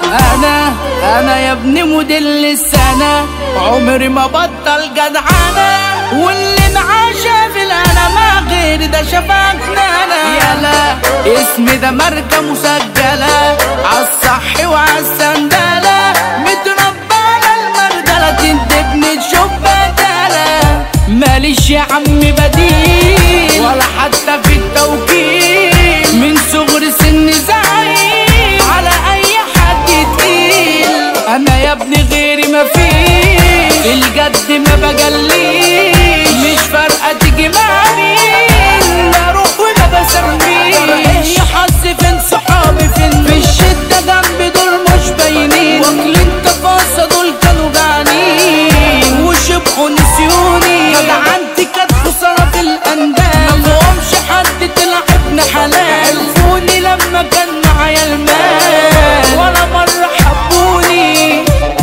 انا انا يا ابني موديل السنة عمري ما بطل جدعانة واللي معاه شاف انا ما غير ده شافكنا انا يلا اسمي ده ماركة مسجلة عالصح وعالسندلة متربانة المردلة تندبني تشوف بدلة ماليش يا عم بديل ولا حتى في التوكيل من صغر سن زعيم على اي حد تقيل انا يا ابني غيري مفيش في الجد ما بجليش مش فارقه تيجي مع مين بروح وما بسميش يا حظ فين صحابي فين في الشده جنبي دول مش باينين واكلين تفاصيل دول كانوا جعانين وشبعوا نسيوني جدعنتي كانت خساره في الاندال مفهومش حد طلع ابن حلال عرفوني لما كان معايا المال ولا مره حبوني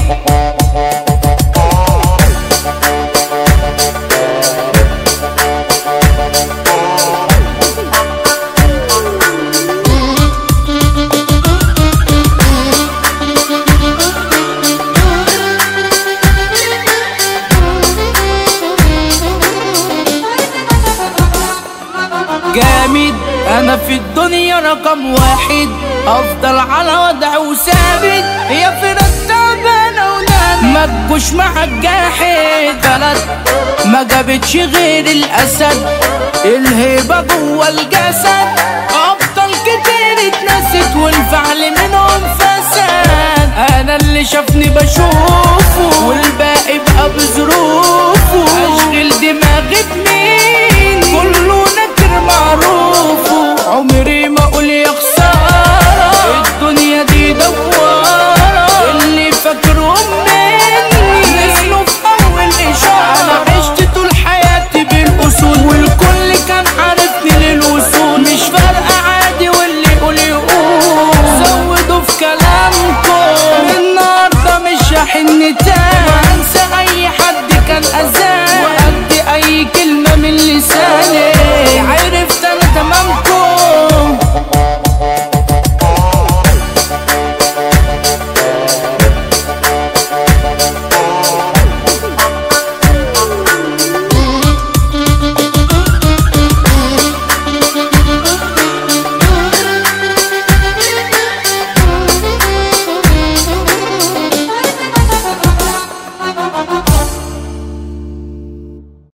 جامد انا في الدنيا رقم واحد افضل على وضع وثابت يا فرق تعبانه ونام ما تجوش مع الجاحد بلد ما جابتش غير الاسد الهيبه جوه الجسد ابطال كتير اتنست والفعل منهم فات